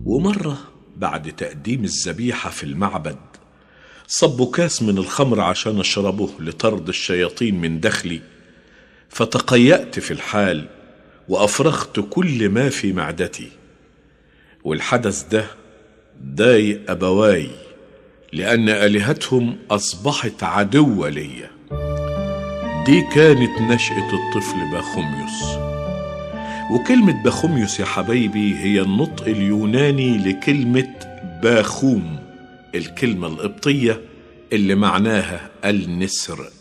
ومرة بعد تقديم الذبيحة في المعبد صبوا كاس من الخمر عشان اشربه لطرد الشياطين من دخلي فتقيأت في الحال وافرغت كل ما في معدتي والحدث ده ضايق ابواي لان الهتهم اصبحت عدوه ليا دي كانت نشاه الطفل باخوميوس وكلمه باخوميوس يا حبايبي هي النطق اليوناني لكلمه باخوم الكلمه القبطيه اللي معناها النسر